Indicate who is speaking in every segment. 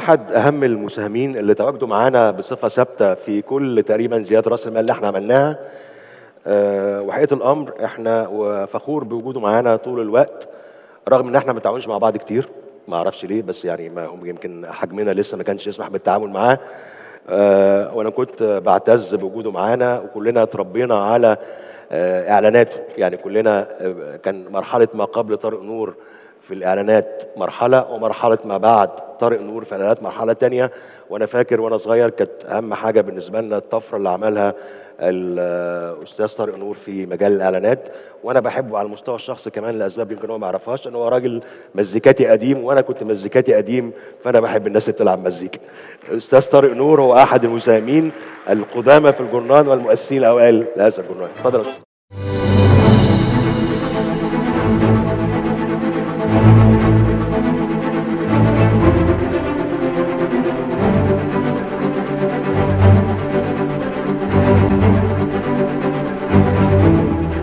Speaker 1: احد اهم المساهمين اللي تواجدوا معانا بصفه ثابته في كل تقريبا زياده راس المال اللي احنا عملناها آه، وحقيقه الامر احنا وفخور بوجوده معانا طول الوقت رغم ان احنا ما بنتعاونش مع بعض كتير ما اعرفش ليه بس يعني ما هم يمكن حجمنا لسه ما كانش يسمح بالتعامل معاه آه، وانا كنت بعتز بوجوده معانا وكلنا اتربينا على آه، اعلاناته يعني كلنا آه، كان مرحله ما قبل طارق نور في الاعلانات مرحله ومرحله ما بعد طارق نور في الاعلانات مرحله تانية وانا فاكر وانا صغير كانت اهم حاجه بالنسبه لنا الطفره اللي عملها الاستاذ طارق نور في مجال الاعلانات وانا بحبه على المستوى الشخصي كمان لاسباب يمكن هو ما يعرفهاش ان هو راجل مزيكاتي قديم وانا كنت مزيكاتي قديم فانا بحب الناس اللي بتلعب مزيكا الاستاذ طارق نور هو احد المساهمين القدامى في الجورنال والمؤسسين الاوائل لهذا الجورنال اتفضل يا أستاذ.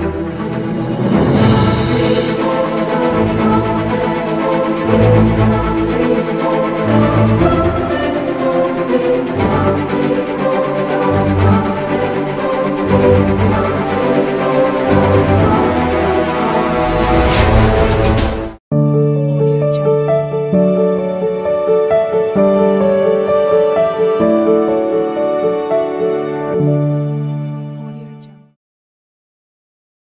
Speaker 2: Thank